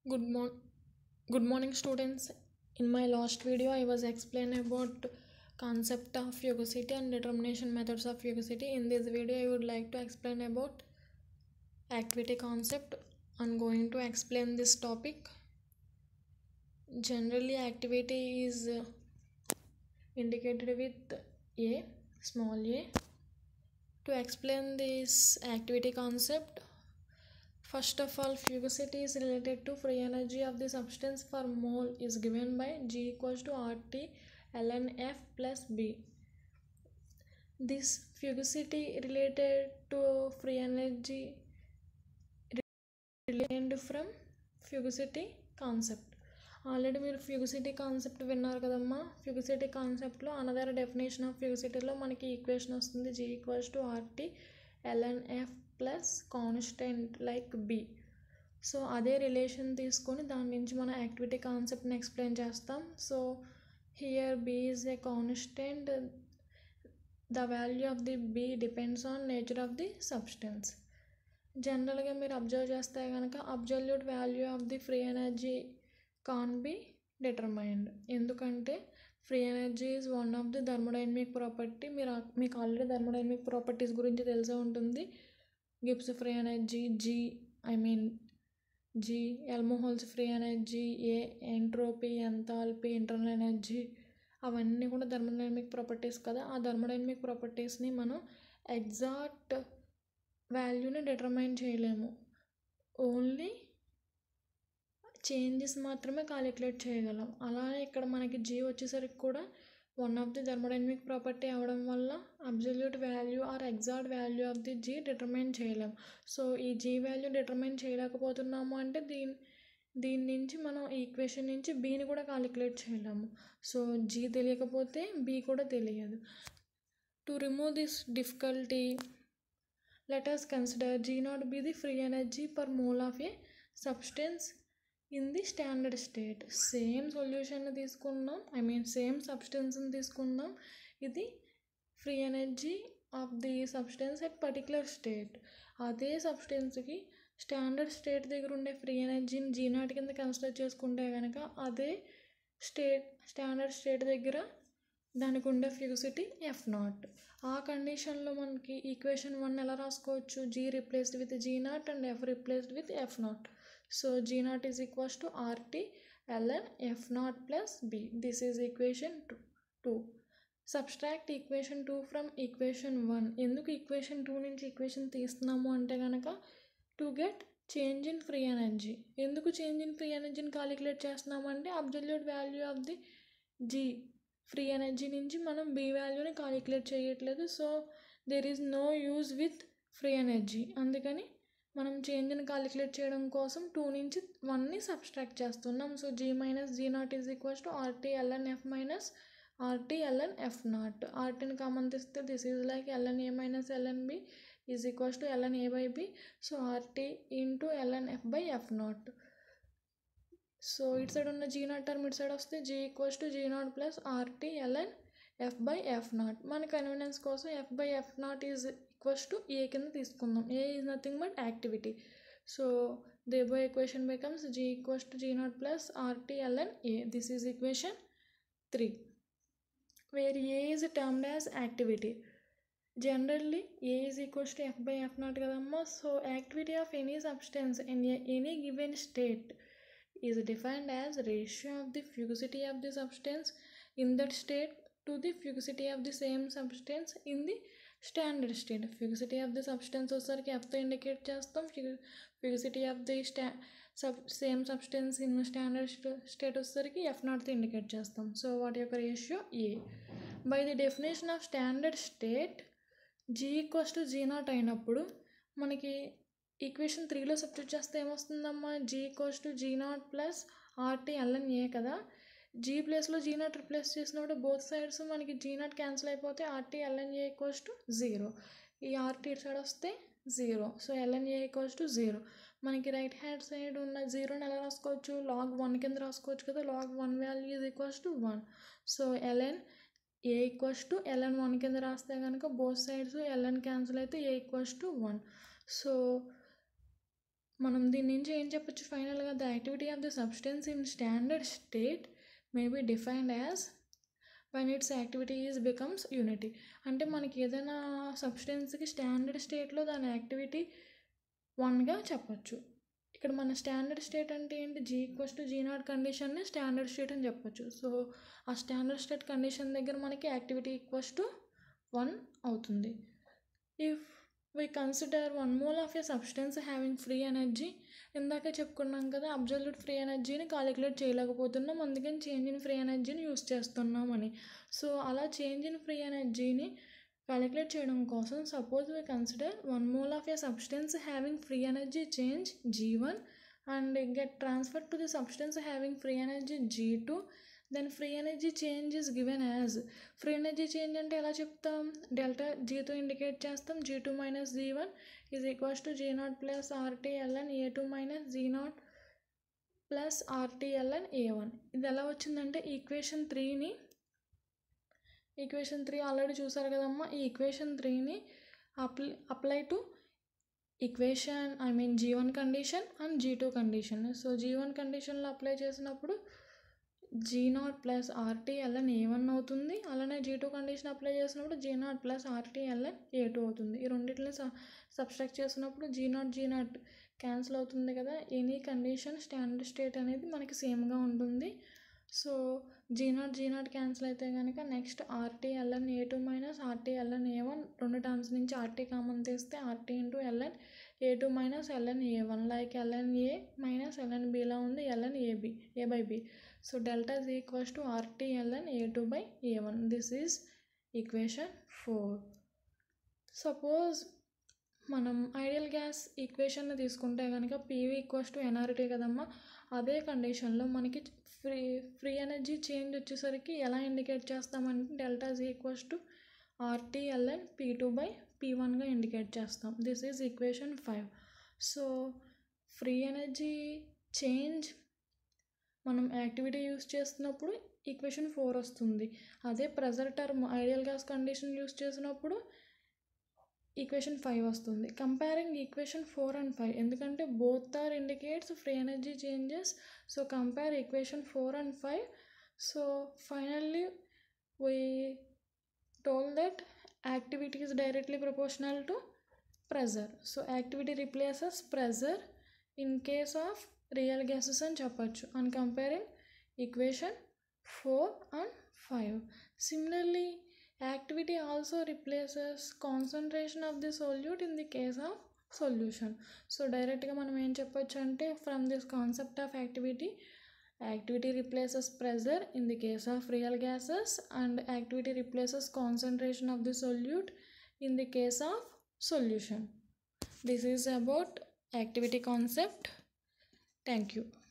good morning good morning students in my last video i was explaining about concept of fugacity and determination methods of fugacity in this video i would like to explain about activity concept i'm going to explain this topic generally activity is uh, indicated with a small a to explain this activity concept First of all, fugacity is related to free energy of the substance per mole is given by G equals to RT ln F plus B. This fugacity related to free energy related from fugacity concept. Already మీరు fugacity concept విన్నారు కదమ్మా ఫ్యూగసిటీ కాన్సెప్ట్లో another definition of ఫ్యూగసిటీలో మనకి equation వస్తుంది G equals to RT LNF plus constant like B so అదే relation తీసుకొని దాని నుంచి మన యాక్టివిటీ కాన్సెప్ట్ని ఎక్స్ప్లెయిన్ చేస్తాం so here B is a constant the value of the B depends on nature of the substance జనరల్గా మీరు అబ్జర్వ్ చేస్తే కనుక absolute value of the free energy can be determined ఎందుకంటే free energy is one of the thermodynamic property మీరు మీకు already thermodynamic properties గురించి తెలిసే ఉంటుంది Gibbs free energy G I mean G Helmholtz free energy A entropy enthalpy internal energy అవన్నీ కూడా thermodynamic properties కదా ఆ థర్మోడైనమిక్ ప్రాపర్టీస్ని మనం ఎగ్జాక్ట్ వాల్యూని డిటర్మైన్ చేయలేము ఓన్లీ చేంజెస్ మాత్రమే కాలిక్యులేట్ చేయగలం అలానే ఇక్కడ మనకి జీ వచ్చేసరికి కూడా one of the thermodynamic property అవడం వల్ల absolute value or exact value of the G determine చేయలేం సో ఈ జీ వాల్యూ డిటర్మైన్ చేయలేకపోతున్నాము అంటే దీని దీని నుంచి మనం ఈక్వేషన్ నుంచి బీని కూడా కాలిక్యులేట్ చేయలేము సో జీ తెలియకపోతే బీ కూడా తెలియదు to remove this difficulty let us consider G naught be the free energy per mole of a substance in the standard state same solution తీసుకున్నాం ఐ మీన్ సేమ్ సబ్స్టెన్స్ని తీసుకున్నాం ఇది free energy of the substance at particular state అదే సబ్స్టెన్స్కి standard state దగ్గర ఉండే free ఎనర్జీని G not కింద కన్సిడర్ చేసుకుంటే కనుక అదే స్టేట్ స్టాండర్డ్ స్టేట్ దగ్గర దానికి ఉండే ఫ్యూసిటీ ఎఫ్ నాట్ ఆ కండిషన్లో మనకి ఈక్వేషన్ వన్ ఎలా రాసుకోవచ్చు G replaced with G naught and F replaced with F naught so g naught is equals to rt ln f naught plus b this is equation 2 subtract equation 2 from equation 1 ఎందుకు equation two నుంచి equation తీస్తున్నాము అంటే కనుక to get change in free energy ఎందుకు change in free ఎనర్జీని calculate చేస్తున్నాము అంటే absolute value of the G free energy నుంచి మనం బి వాల్యూని కాలిక్యులేట్ చేయట్లేదు so there is no use with free energy అందుకని మనం చేంజ్ని కాలిక్యులేట్ చేయడం కోసం టూ నుంచి వన్ని సబ్స్ట్రాక్ట్ చేస్తున్నాం so G minus G naught is equals to RT LN F minus RT LN F naught ఆర్టీని కామన్ తీస్తే this is like LN A minus LN B is equals to LN A by B so RT into LN F by F naught so ఇటు side ఉన్న G naught term ఇటు side వస్తే G equals to G naught plus RT LN F by F naught మన convenience కోసం F by F naught is equals to A కింద తీసుకుందాం A is nothing but activity so the by equation becomes G equals to G naught plus RT LN A this is equation three where A is termed as activity generally A is equals to F by F naught కదమ్మా so activity of any substance in any given state is defined as ratio of the fugacity of the substance in that state to the fugacity of the same substance in the standard state fugacity of the substance వచ్చేసరికి ఎఫ్తో indicate చేస్తాం fugacity of the sta sub same substance in standard state వచ్చేసరికి F నాట్తో indicate చేస్తాం so వాటి యొక్క ratio A by the definition of standard state G equals to G naught అయినప్పుడు మనకి ఈక్వేషన్ త్రీలో సబ్స్టిట్యూట్ చేస్తే ఏమొస్తుందమ్మా G equals to G naught plus RT LN A కదా జీ ప్లేస్లో జీ నాట్ రిప్లేస్ చేసినప్పుడు బోత్ సైడ్స్ మనకి జీ నాట్ క్యాన్సిల్ అయిపోతే RT LNA equals to zero ఈ ఆర్టీ ఇటు సైడ్ వస్తే zero so LNA equals to zero మనకి right hand side ఉన్న జీరోని ఎలా రాసుకోవచ్చు లాగ్ వన్ కింద రాసుకోవచ్చు కదా log one value is equals to one so LN A equals to LN one కింద రాస్తే కనుక బోత్ సైడ్స్ ఎల్ఎన్ క్యాన్సిల్ అయితే A equals to one so మనం దీని నుంచి ఏం చెప్పొచ్చు ఫైనల్గా the activity of the substance in standard state may be defined as one its activity is becomes unity అంటే మనకి ఏదైనా సబ్స్టెన్స్కి స్టాండర్డ్ స్టేట్లో దాని యాక్టివిటీ వన్గా చెప్పొచ్చు ఇక్కడ మన స్టాండర్డ్ స్టేట్ అంటే ఏంటి G equals to G naught కండిషన్ని స్టాండర్డ్ స్టేట్ అని చెప్పొచ్చు సో ఆ స్టాండర్డ్ స్టేట్ కండిషన్ దగ్గర మనకి యాక్టివిటీ ఈక్వల్స్ టు వన్ అవుతుంది if we consider one mole of a substance having free energy ఇందాక చెప్పుకున్నాం కదా అబ్జల్యూట్ ఫ్రీ ఎనర్జీని కాలిక్యులేట్ చేయలేకపోతున్నాం అందుకని చేంజ్ ఇన్ ఫ్రీ ఎనర్జీని యూస్ చేస్తున్నామని సో అలా చేంజ్ ఇన్ ఫ్రీ ఎనర్జీని క్యాలిక్యులేట్ చేయడం కోసం suppose we consider one mole of a substance having free energy change G one and get transfer to the substance having free energy G two then free energy change is given as free energy change అంటే ఎలా చెప్తాం delta జీతో indicate చేస్తాం G two minus G one is equals to G naught plus RT LN A two minus G naught plus RT LN A one ఇది ఎలా వచ్చిందంటే equation త్రీని equation three already చూసారు కదమ్మా ఈ ఈక్వేషన్ త్రీని apply apply to equation I mean G one condition and G two condition so G one కండిషన్లో అప్లై చేసినప్పుడు G naught plus RT LN A one అవుతుంది అలానే జీ టూ కండిషన్ అప్లై చేసినప్పుడు G naught plus RT LN A two అవుతుంది ఈ రెండింటిని subtract చేసినప్పుడు G naught G naught cancel అవుతుంది కదా ఎనీ కండిషన్ స్టాండర్డ్ స్టేట్ అనేది మనకి సేమ్గా ఉంటుంది so G naught G naught cancel అయితే కనుక next RT LN A two minus RT LN A one రెండు టర్మ్స్ నుంచి ఆర్టీ కామన్ తీస్తే RT into LN A two minus LN A one like LN A minus LN బీలా ఉంది LN AB A by B so delta is equals to RT LN A two by A one this is equation four suppose మనం ideal gas ఈక్వేషన్ని తీసుకుంటే కనుక PV equals to NRT కదమ్మా అదే కండిషన్లో మనకి ఫ్రీ ఫ్రీ ఎనర్జీ చేంజ్ వచ్చేసరికి ఎలా ఇండికేట్ చేస్తామంటే delta is equals to RT LN P two by P వన్గా ఇండికేట్ చేస్తాం this is equation five so free energy change మనం యాక్టివిటీ యూస్ చేస్తున్నప్పుడు ఈక్వేషన్ ఫోర్ వస్తుంది అదే pressure term ideal gas condition use చేసినప్పుడు ఈక్వేషన్ ఫైవ్ వస్తుంది comparing equation four and five ఎందుకంటే both are indicates free energy changes so compare equation four and five so finally we told that activity is directly proportional to pressure so activity replaces pressure in case of real gases అని చెప్పచ్చు and comparing equation 4 and 5 similarly activity also replaces concentration of the solute in the case of solution so డైరెక్ట్గా మనం ఏం చెప్పొచ్చు అంటే from this concept of activity activity replaces pressure in the case of real gases and activity replaces concentration of the solute in the case of solution this is about activity concept thank you